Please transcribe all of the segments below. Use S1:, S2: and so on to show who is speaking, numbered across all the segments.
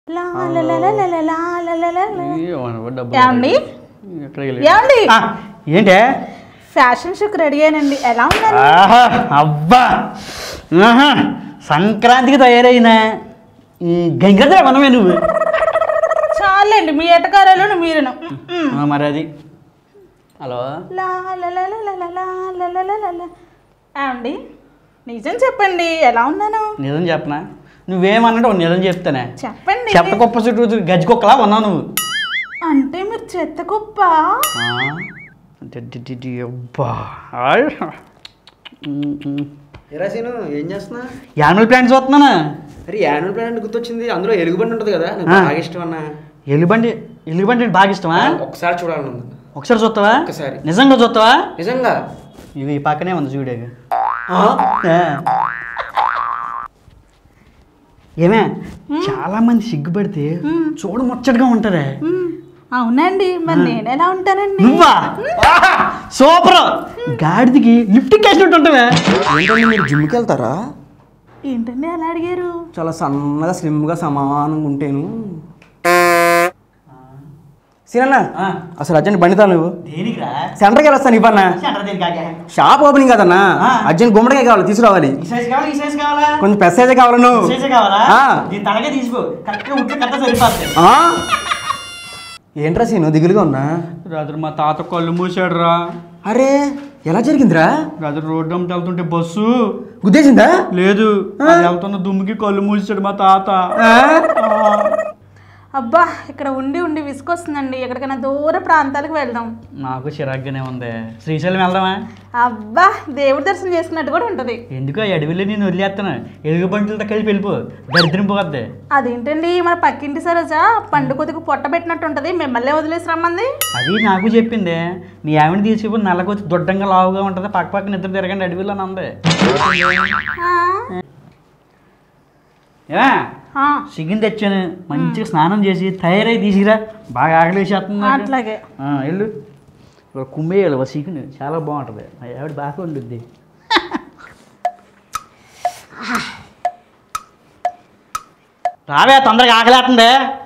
S1: లా లా లా లా లా లా లా లా లా లా లా.
S2: డబ్బు
S1: ఏమండి ఏమండి
S2: ఏంటే
S1: ఫ్యాషన్ షోకి రెడీ అయ్యానండి ఎలా ఉన్నారు
S2: ఆహా అబ్బా ఆహా సంక్రాంతికి తయారైన గంగద్ర మనమే నువ్వు
S1: చాలండి మీ ఎటకారాలు మీరును మ్మ్.
S2: ఆ, మరి అది హలో
S1: లా లా లా లా లా లా లా లా లా లా లా లా. ఏమండి నిజం చెప్పండి ఎలా ఉన్నాను
S2: నిజం చెప్పనా నువ్వేమన్నట్టు ఒక నిజం చెప్తానే
S1: చెప్పండి
S2: చెత్త కుప్ప చుట్టూ గజ్జి కుక్కలా ఉన్నావు నువ్వు
S1: అంటే మీరు చెత్త కుప్ప
S2: ఆ, డి- డి- డి- డి, అబ్బా ఆయ్. ఉమ్, ఉమ్.
S3: ఎరా సీను ఏం చేస్తున్నా
S2: యానిమల్ ప్లాంట్ చూస్తున్నాను
S3: అరే యాన్యువల్ ప్లాన్ గుర్తొచ్చింది అందులో ఎలుగుబండి ఉంటుంది కదా నాకు
S2: ఆ.
S3: బాగా ఇష్టం అన్న
S2: ఎలుగుబంటి ఎలుగుబంటి అంటే బాగా ఇష్టమా
S3: ఒకసారి చూడాలను
S2: ఒకసారి చూస్తావా
S3: ఒక్కసారి.
S2: నిజంగా చూస్తావా
S3: నిజంగా
S2: ఇది ఈ పక్కనే ఉంది చూడేగా
S3: ఆ?
S2: ఏమే చాలా మంది సిగ్గుపడితే చూడ ముచ్చటగా ఉంటారే
S1: మ్మ్. అవునండి మరి నేను ఎలా ఉంటానండి
S2: నువ్వా సూపర్ గాడిదికి లిఫ్ట్ వేసినట్టు ఉంటావే
S3: ఏంటండి మీరు జిమ్కి వెళ్తారా
S1: ఏంటండి అలా అడిగారు
S3: చాలా సన్నగా స్లిమ్గా సమానంగా ఉంటేను సీనన్న
S2: ఆ.
S3: అసలు అర్జెంట్ బండితా నువ్వు
S2: దేనికిరా
S3: సెంటర్కి వెళ్ళొస్తాను ఇవ్వన్నా
S2: సెంటర్ దేనికాగే?
S3: షాప్ ఓపెనింగ్ కదన్నా
S2: ఆ.
S3: అర్జెంట్ గుమ్మడికాయ కావాలి తీసుకురావాలి
S2: ఈ సైజ్ కావాలా ఈ సైజ్ కావాలా
S3: కొంచెం పెద్ద సైజే కావాలి
S2: ఈ
S3: నువ్వు
S2: సైజే కావాలా
S3: ఆ.
S2: దీని తలగే తీసుకో కరెక్ట్గా ఉంటే కరెక్ట్గా సరిపోతుంది
S3: ఆ? ఏంట్రా సీను దిగులుగా ఉన్నా
S2: రాత్రి మా తాత కళ్ళు మూసాడు రా
S3: అరే ఎలా జరిగిందిరా
S2: రాత్రి రోడ్డు అమ్మటి వెళ్తుంటే బస్సు
S3: గుద్దేసిందా
S2: లేదు అది వెళ్తున్న దుమ్ముకి కళ్ళు మూసాడు మా తాత
S3: ఆ?
S1: అబ్బా ఇక్కడ ఉండి ఉండి విసుకొస్తుందండి ఎక్కడికైనా దూర ప్రాంతాలకు వెళ్దాం
S2: నాకు చిరాగ్గానే ఉంది శ్రీశైలం వెళ్దామా
S1: అబ్బా దేవుడి దర్శనం చేసుకున్నట్టు కూడా ఉంటుంది
S2: ఎందుకు ఆ అడవిలో నేను వదిలేస్తాను ఎలుగు బంటులతో కలిపి వెళ్ళిపో దరిద్రం పోద్ది
S1: అదేంటండి మన పక్కింటి సరోజా పండు కొద్దిగా పొట్ట పెట్టినట్టు ఉంటుంది మిమ్మల్ని వదిలేసి రమ్మంది
S2: అది నాకు చెప్పింది మీ ఆవిడ తీసుకుని నల్లకొచ్చి దొడ్డంగా లావుగా ఉంటుంది పక్క పక్కన ఇద్దరు తిరగండి అడవిలో అని ఉంది
S1: ఆ,
S2: ఏ
S1: ఆ,
S2: చికెన్ తెచ్చాను మంచిగా స్నానం చేసి తయారై తీసుకురా బాగా ఆకలేసేస్తుంది నాకు.
S1: అట్లాగే
S2: ఆ, వెళ్ళు ఇప్పుడు కుమ్మేయాలి ఒక చికెన్ చాలా బాగుంటుంది మా ఆవిడ బాగా వండుద్ది రావే తొందరగా ఆకలేస్తుంది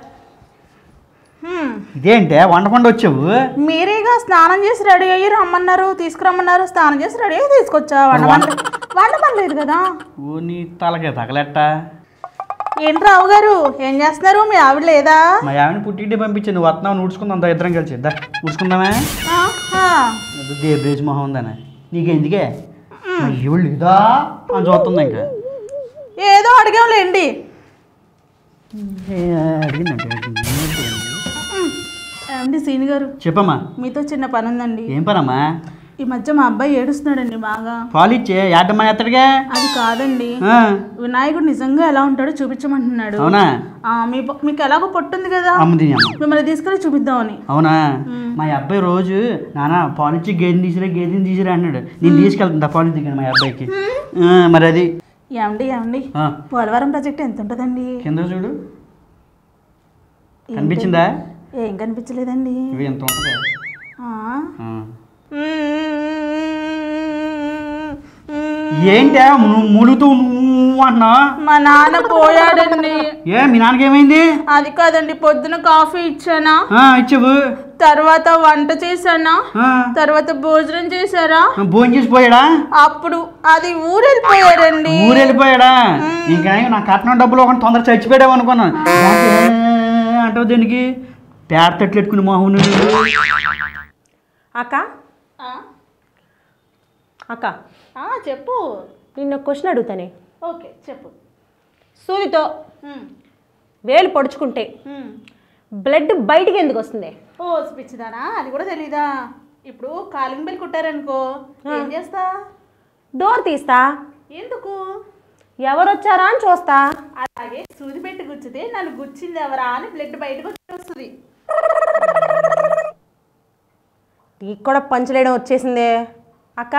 S1: హ్మ్.
S2: ఇదేంటే వండకుండా వచ్చావు
S1: మీరేగా స్నానం చేసి రెడీ అయ్యి రమ్మన్నారు తీసుకురమ్మన్నారు స్నానం చేసి రెడీ అయ్యి తీసుకొచ్చా వండమని వండమనలేదు కదా
S2: ఓ నీ తలకే తగలెట్ట
S1: ఏంటి రావు గారు ఏం చేస్తున్నారు మీ ఆవిడ లేదా
S2: మా ఆవిడని పుట్టింటి పంపించి నువ్వు వస్తున్నావు నూడ్చుకుందాం అంతా ఇద్దరం కలిసి దా నూడ్చుకుందామే
S1: ఆహా.
S2: దేబ్రేజ్ మొహం ఉందనే నీకెందుకే మా ఈవిడ లేదా అని చూస్తుంది ఇంకా
S1: ఏదో అడిగాంలేండి
S2: ఏ, అడిగిందంటే అడిగింది.
S1: ఏమండి సీని గారు
S2: చెప్పమ్మా
S1: మీతో చిన్న పని ఉందండి
S2: ఏం పనమ్మా
S1: ఈ మధ్య మా అబ్బాయి ఏడుస్తున్నాడండి బాగా
S2: పాలు ఇచ్చే యాడమ్మా ఎత్తడిగా
S1: అది కాదండి
S2: ఆ,
S1: వినాయకుడు నిజంగా ఎలా ఉంటాడో చూపించమంటున్నాడు
S2: అవునా
S1: ఆ, మీ ప- మీకు ఎలాగో పొట్టుంది కదా
S2: అమ్మది అమ్మ
S1: మిమ్మల్ని తీసుకెళ్ళి చూపిద్దామని
S2: అవునా
S1: మ్.
S2: మా అబ్బాయి రోజు నాన్న పాలు ఇచ్చి గేదెని తీసిరా గేదెని తీసిరా అన్నాడు నేను తీసుకెళ్తాను పాలు దిగాను మా అబ్బాయికి ఆ, మరి అది
S1: ఏమండి ఏమండి
S2: ఆ,
S1: పోలవరం ప్రాజెక్ట్ ఎంత ఉంటుందండి
S2: కింద చూడు
S1: ఏంటి?
S2: కనిపించిందా
S1: ఏం కనిపించలేదండి
S2: ఇవి ఎంత ఉంటుంది
S1: ఆ.
S2: ఆ. ఏంటే నువ్వు ములుగుతూ నువ్వు అంటున్నా
S1: మా నాన్న పోయాడండి
S2: ఏ మీ నాన్నకి ఏమైంది
S1: అది కాదండి పొద్దున కాఫీ ఇచ్చానా
S2: ఆ, ఇచ్చావు
S1: తర్వాత వంట చేశానా
S2: ఆ,
S1: తర్వాత భోజనం చేశారా
S2: భోజనం చేసి పోయాడా
S1: అప్పుడు అది ఊరెళ్ళిపోయారండి
S2: ఊరు వెళ్ళిపోయాడా ఇంకా నా కట్నం డబ్బులు ఒక తొందర చచ్చిపోయావు అనుకున్నాను దానికి ఏ అంటావు దీనికి పేడ తట్లు ఎట్టుకుని మొహం నువ్వు.
S4: అక్క
S1: ఆ?
S4: అక్క
S1: ఆ, చెప్పు
S4: నిన్న క్వశ్చన్ అడుగుతానే
S1: ఓకే చెప్పు
S4: సూదితో
S1: ఉమ్,
S4: వేలు పొడుచుకుంటే
S1: ఉమ్.
S4: బ్లడ్ బయటికి ఎందుకు వస్తుంది
S1: ఓ పిచ్చిదానా అది కూడా తెలీదా ఇప్పుడు కాలింగ్ బెల్ కుట్టారనుకో ఏం చేస్తా
S4: డోర్ తీస్తా
S1: ఎందుకు
S4: ఎవరు వచ్చారా అని చూస్తా
S1: అలాగే సూది పెట్టి గుచ్చితే నన్ను గుచ్చింది ఎవరా అని బ్లడ్ బయటకు వస్తుంది
S4: నీకు కూడా పంచలేయడం వచ్చేసిందే అక్క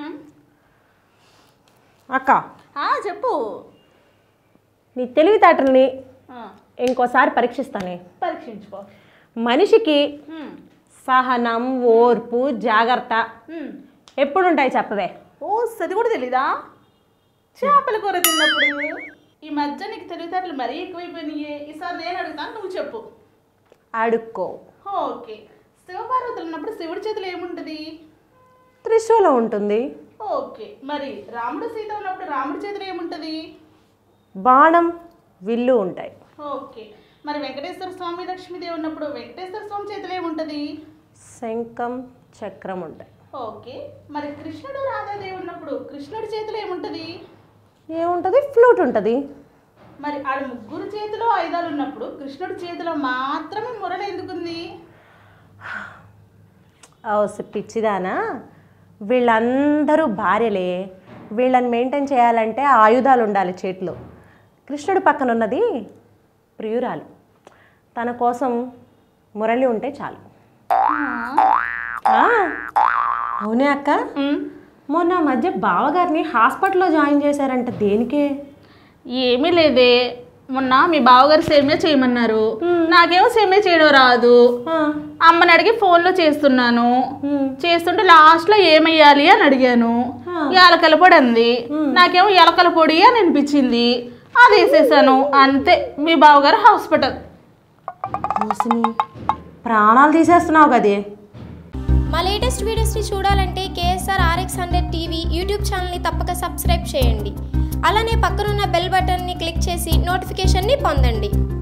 S4: అక్క
S1: ఆ, చెప్పు
S4: నీ తెలివితేటల్ని
S1: ఆ,
S4: ఇంకోసారి పరీక్షిస్తానే
S1: పరీక్షించుకో
S4: మనిషికి
S1: ఉమ్,
S4: సహనం ఓర్పు జాగ్రత్త
S1: ఉమ్.
S4: ఎప్పుడు ఉంటాయి చెప్పవే
S1: ఓ అది కూడా తెలీదా చేపల కూర తిన్నప్పుడు ఈ మధ్య నీకు తెలివితేటలు మరీ ఎక్కువైపోయినాయి ఈసారి నేను అడుగుతాను నువ్వు చెప్పు
S4: అడుక్కో
S1: ఓకే శివపార్వతులు ఉన్నప్పుడు శివుడి చేతిలో ఏముంటుంది
S4: త్రిశూలం ఉంటుంది
S1: ఓకే మరి రాముడు సీత ఉన్నప్పుడు రాముడి చేతిలో ఏముంటుంది
S4: బాణం విల్లు ఉంటాయి
S1: ఓకే మరి వెంకటేశ్వర స్వామి లక్ష్మీదేవి ఉన్నప్పుడు వెంకటేశ్వర స్వామి చేతిలో ఏముంటుంది
S4: శంఖం చక్రం ఉంటాయి
S1: ఓకే మరి కృష్ణుడు రాధాదేవి ఉన్నప్పుడు కృష్ణుడి చేతిలో ఏముంటుంది
S4: ఏముంటుంది ఫ్లూట్ ఉంటుంది
S1: మరి ఆడ ముగ్గురు చేతిలో ఆయుధాలు ఉన్నప్పుడు కృష్ణుడి చేతిలో మాత్రమే మురళి ఎందుకుంది
S4: ఓ పిచ్చిదానా వీళ్ళందరూ భార్యలే వీళ్ళని మెయింటైన్ చేయాలంటే ఆయుధాలు ఉండాలి చేతిలో కృష్ణుడి పక్కన ఉన్నది ప్రియురాలు తన కోసం మురళి ఉంటే చాలు ఆ, అవునే అక్క మొన్న మధ్య బావగారిని హాస్పిటల్లో జాయిన్ చేశారంట దేనికే
S1: ఏమీ లేదే మొన్న మీ బావగారు సేమే చేయమన్నారు నాకేమో సేమే చేయడం రాదు
S4: ఆ,
S1: అమ్మని అడిగి ఫోన్లో చేస్తున్నాను చేస్తుంటే లాస్ట్లో ఏమయ్యాలి అని అడిగాను యాలకల పొడి అంది నాకేమో యాలకల పొడి అని అనిపించింది అది వేసేసాను అంతే మీ బావగారు హాస్పిటల్
S4: మోసిని ప్రాణాలు తీసేస్తున్నావు కదే
S5: మా లేటెస్ట్ వీడియోస్ని చూడాలంటే KSR RX hundred TV YouTube ఛానల్ని తప్పక సబ్స్క్రైబ్ చేయండి అలానే పక్కనున్న బెల్ బటన్ని క్లిక్ చేసి నోటిఫికేషన్ని పొందండి